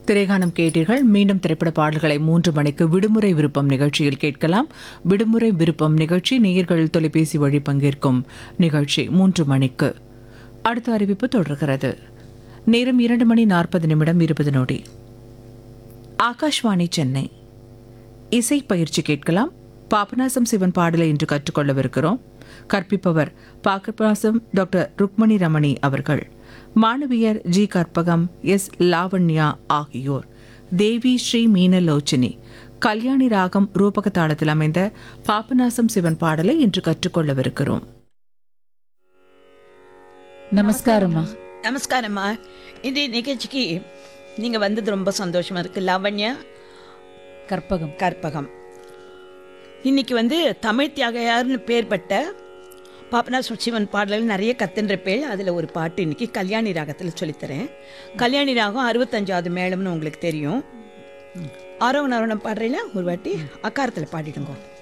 திரைகானம் கேட்டீர்கள் மீண்டும் திரைப்பட பாடல்களை மூன்று மணிக்கு விடுமுறை விருப்பம் நிகழ்ச்சியில் கேட்கலாம் விடுமுறை விருப்பம் நிகழ்ச்சி நேயர்கள் தொலைபேசி வழி பங்கேற்கும் நிகழ்ச்சி மூன்று மணிக்கு அடுத்த அறிவிப்பு தொடர்கிறது நேரம் இரண்டு மணி நாற்பது நிமிடம் இருபது நொடி ஆகாஷ்வாணி சென்னை இசை பயிற்சி கேட்கலாம் பாபநாசம் சிவன் பாடலை இன்று கற்றுக்கொள்ளவிருக்கிறோம் கற்பிப்பவர் பாபநாசம் டாக்டர் ருக்மணி ரமணி அவர்கள் மாணவியர் ஜி கற்பகம் எஸ் லாவண்யா ஆகியோர் தேவி ஸ்ரீ மீனலோச்சினி கல்யாணி ராகம் ரூபக தாளத்தில் அமைந்த பாபநாசம் சிவன் பாடலை இன்று கற்றுக்கொள்ளவிருக்கிறோம் நமஸ்காரம்மா நமஸ்காரம்மா இன்றைய நிகழ்ச்சிக்கு நீங்கள் வந்தது ரொம்ப சந்தோஷமா இருக்கு லாவண்யா கற்பகம் கற்பகம் இன்னைக்கு வந்து தமிழ் தியாகையார்னு பேர் பட்ட பாபநாச சிவன் பாடல்கள் நிறைய கத்துன்ற பேர் அதில் ஒரு பாட்டு இன்னைக்கு கல்யாணி ராகத்தில் சொல்லித்தரேன் கல்யாணி ராகம் அறுபத்தஞ்சாவது மேளம்னு உங்களுக்கு தெரியும் ஆரோகணம் ஆரோகணம் பாடுறீங்களா ஒரு வாட்டி அக்காரத்தில் பாடிடுங்க